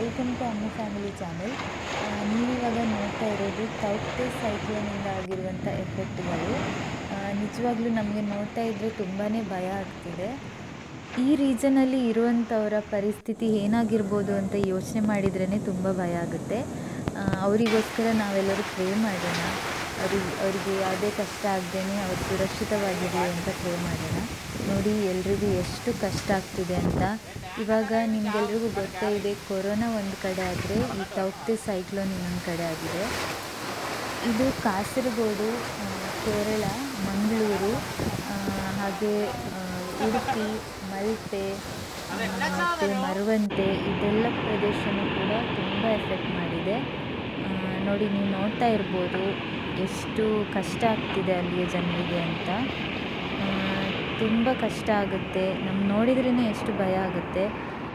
welcome to ಅಮ್ಮ family channel ನೀವಿವಾಗ ನೋಡ್ತಾ ಇರೋದು ತೌಕ್ತೆ ಸೈಕ್ಲೋನಿಂದ ಆಗಿರುವಂಥ ಎಫೆಕ್ಟ್ಗಳು ನಿಜವಾಗ್ಲೂ ನಮಗೆ ನೋಡ್ತಾ ಇದ್ದರೆ ತುಂಬಾ ಭಯ ಆಗ್ತಿದೆ ಈ ರೀಜನಲ್ಲಿ ಇರುವಂಥವರ ಪರಿಸ್ಥಿತಿ ಏನಾಗಿರ್ಬೋದು ಅಂತ ಯೋಚನೆ ಮಾಡಿದ್ರೇ ತುಂಬ ಭಯ ಆಗುತ್ತೆ ಆ, ಅವರಿಗೋಸ್ಕರ ನಾವೆಲ್ಲರೂ ಪ್ರೇ ಮಾಡೋಣ ಅವ್ರಿಗೆ ಅವರಿಗೆ ಯಾವುದೇ ಕಷ್ಟ ಆಗದೇನೆ ಅವ್ರು ಸುರಕ್ಷಿತವಾಗಿರಲಿ ಅಂತ ಪ್ರೇ ಮಾಡೋಣ ನೋಡಿ ಎಲ್ರಿಗೂ ಎಷ್ಟು ಕಷ್ಟ ಆಗ್ತಿದೆ ಅಂತ ಇವಾಗ ನಿಮಗೆಲ್ರಿಗೂ ಗೊತ್ತೇ ಇದೆ ಕೊರೋನಾ ಒಂದು ಕಡೆ ಆದರೆ ಈ ತೌಕ್ತೆ ಸೈಕ್ಲೋನ್ ಇನ್ನೊಂದು ಕಡೆ ಆಗಿದೆ ಇದು ಕಾಸರಗೋಡು ಆ, ಕೇರಳ ಮಂಗಳೂರು ಆ, ಹಾಗೆ ಆ, ಉಡುಪಿ ಮಲ್ಪೆ ಆ, ಮತ್ತು ಮರವಂತೆ ಇದೆಲ್ಲ ಪ್ರದೇಶನೂ ಕೂಡ ತುಂಬ ಎಫೆಕ್ಟ್ ಮಾಡಿದೆ ಆ, ನೋಡಿ ನೀವು ನೋಡ್ತಾ ಇರ್ಬೋದು ಎಷ್ಟು ಕಷ್ಟ ಆಗ್ತಿದೆ ಅಲ್ಲಿಯ ಜನರಿಗೆ ಅಂತ ತುಂಬ ಕಷ್ಟ ಆಗುತ್ತೆ ನಮ್ಗೆ ನೋಡಿದ್ರೇ ಎಷ್ಟು ಭಯ ಆಗುತ್ತೆ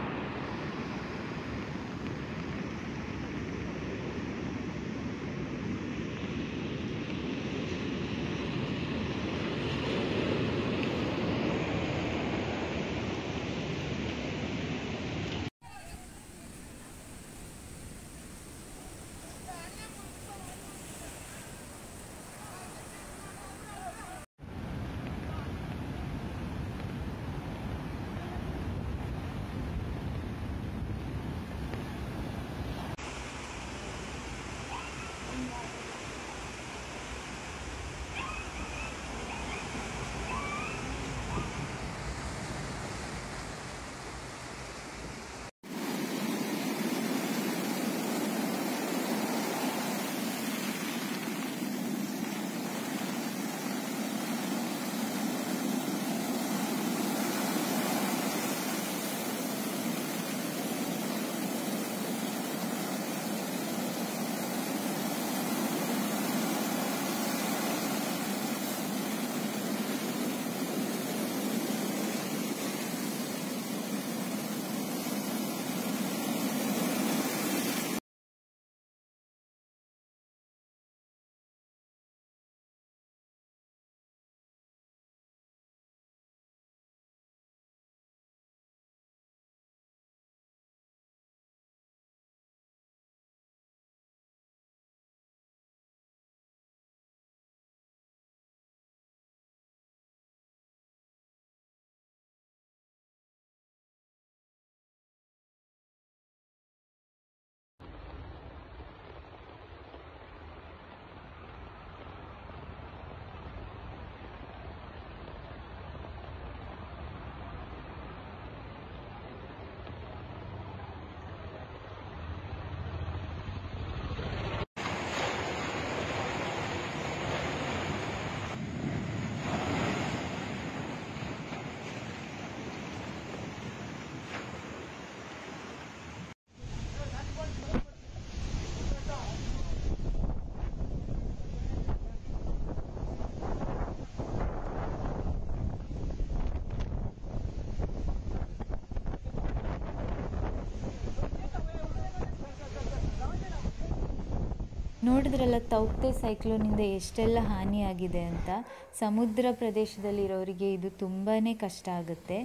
ನೋಡಿದ್ರಲ್ಲ ತೌಕ್ತೆ ಸೈಕ್ಲೋನಿಂದ ಎಷ್ಟೆಲ್ಲ ಹಾನಿಯಾಗಿದೆ ಅಂತ ಸಮುದ್ರ ಪ್ರದೇಶದಲ್ಲಿರೋರಿಗೆ ಇದು ತುಂಬಾ ಕಷ್ಟ ಆಗುತ್ತೆ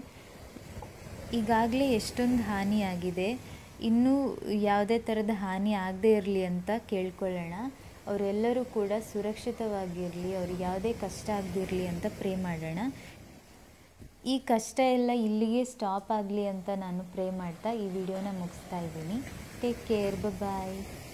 ಈಗಾಗಲೇ ಎಷ್ಟೊಂದು ಹಾನಿಯಾಗಿದೆ ಇನ್ನೂ ಯಾವುದೇ ಥರದ ಹಾನಿ ಆಗದೇ ಇರಲಿ ಅಂತ ಕೇಳ್ಕೊಳ್ಳೋಣ ಅವರೆಲ್ಲರೂ ಕೂಡ ಸುರಕ್ಷಿತವಾಗಿರಲಿ ಅವ್ರಿಗೆ ಯಾವುದೇ ಕಷ್ಟ ಆಗದಿರಲಿ ಅಂತ ಪ್ರೇ ಮಾಡೋಣ ಈ ಕಷ್ಟ ಎಲ್ಲ ಇಲ್ಲಿಗೆ ಸ್ಟಾಪ್ ಆಗಲಿ ಅಂತ ನಾನು ಪ್ರೇ ಮಾಡ್ತಾ ಈ ವಿಡಿಯೋನ ಮುಗಿಸ್ತಾ ಇದ್ದೀನಿ ಟೇಕ್ ಕೇರ್ ಬಾಯ್